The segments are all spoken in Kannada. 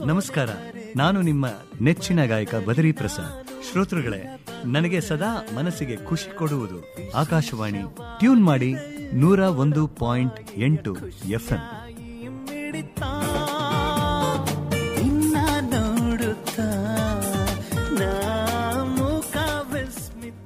ನಮಸ್ಕಾರ ನಾನು ನಿಮ್ಮ ನೆಚ್ಚಿನ ಗಾಯಕ ಬದರಿ ಪ್ರಸಾದ್ ಶ್ರೋತೃಗಳೇ ನನಗೆ ಸದಾ ಮನಸ್ಸಿಗೆ ಖುಷಿ ಕೊಡುವುದು ಆಕಾಶವಾಣಿ ಟ್ಯೂನ್ ಮಾಡಿ ನೂರ ಒಂದು ಪಾಯಿಂಟ್ ಎಂಟು ಎಫ್ಎಂ ಮಿಡಿತಾ ಇನ್ನ ನೋಡುತ್ತಾ ನಾ ಮುಖ ವಿಸ್ಮಿತ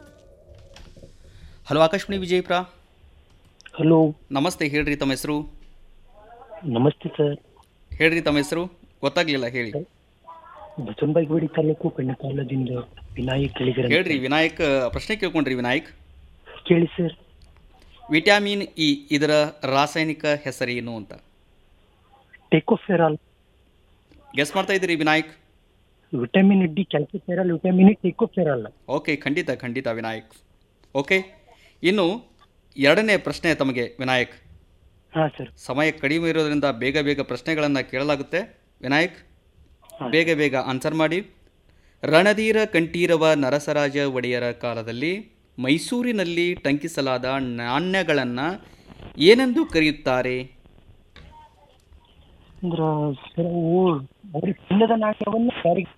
ಹಲೋ ಆಕಾಶವಾಣಿ ವಿಜಯಪುರ ಹಲೋ ನಮಸ್ತೆ ಹೇಳ್ರಿ ತಮ್ಮ ಹೆಸರು ನಮಸ್ತೆ ಸರ್ ಹೇಳ್ರಿ ತಮ್ಮ ಹೆಸರು ಗೊತ್ತಾಗ್ಲಿಲ್ಲ ಹೇಳಿ ಬಸವನಬಾಗೇವಾಡಿ ತಾಲೂಕು ಕಣ್ಣಕಾಲದಿಂದ ವಿನಾಯಕ್ ಕೇಳಿದ್ರೆ ಹೇಳ್ರಿ ವಿನಾಯಕ್ ಪ್ರಶ್ನೆ ಕೇಳ್ಕೊಂಡ್ರಿ ವಿನಾಯಕ್ ಕೇಳಿ ಸರ್ ವಿಟಮಿನ್ ಇ ಇದರ ರಾಸಾಯನಿಕ ಹೆಸರೇನು ಅಂತ ಟೇಕೋಫೆರಾಲ್ ಗೆಸ್ ಮಾಡ್ತಾ ಇದ್ದೀರಿ Vinayak vitamin D calciferol vitamin tocopherol okay ಖಂಡಿತ ಖಂಡಿತ ವಿನಾಯಕ್ ಓಕೆ ಇನ್ನು ಎರಡನೇ ಪ್ರಶ್ನೆ ತಮಗೆ ವಿನಾಯಕ್ ಹಾ ಸರ್ ಸಮಯ ಕಡಿಮೆ ಇರೋದ್ರಿಂದ ಬೇಗ ಬೇಗ ಪ್ರಶ್ನೆಗಳನ್ನು ಕೇಳಲಾಗುತ್ತೆ ವಿನಾಯಕ್ ಬೇಗ ಬೇಗ ಆನ್ಸರ್ ಮಾಡಿ ರಣಧೀರ ಕಂಠೀರವ ನರಸರಾಜ ಒಡೆಯರ ಕಾಲದಲ್ಲಿ ಮೈಸೂರಿನಲ್ಲಿ ಟಂಕಿಸಲಾದ ನಾಣ್ಯಗಳನ್ನು ಏನೆಂದು ಕರೆಯುತ್ತಾರೆ ಅಂದ್ರ ಸರ್ ಅವು ಅವ್ರಿಗೆ ಚಿನ್ನದ ನಾಣ್ಯವನ್ನು ಯಾರಿಗೆ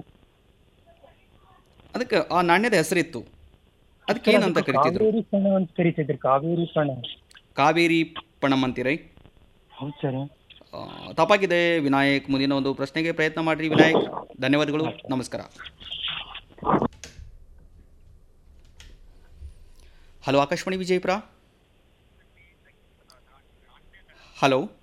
ಅದಕ್ಕೆ ಆ ನಾಣ್ಯದ ಹೆಸರಿತ್ತು ಅದಕ್ಕೆ ಏನಂತ ಕರಿತಿದ್ರು ಕಾವೇರಿ ಪಣ ಅಂತ ಕರಿತಿದ್ರು ಕಾವೇರಿ ಪಣ ಕಾವೇರಿ ಪಣಮ್ ಅಂತೀರೈ ಹೌದು ಸರ್ ಆ, ತಪ್ಪಾಗಿದೆ ವಿನಾಯಕ್ ಮುಂದಿನ ಒಂದು ಪ್ರಶ್ನೆಗೆ ಪ್ರಯತ್ನ ಮಾಡಿರಿ ವಿನಾಯಕ್ ಧನ್ಯವಾದಗಳು ನಮಸ್ಕಾರ ಹಲೋ ಆಕಾಶವಾಣಿ ವಿಜಯಪುರ ಹಲೋ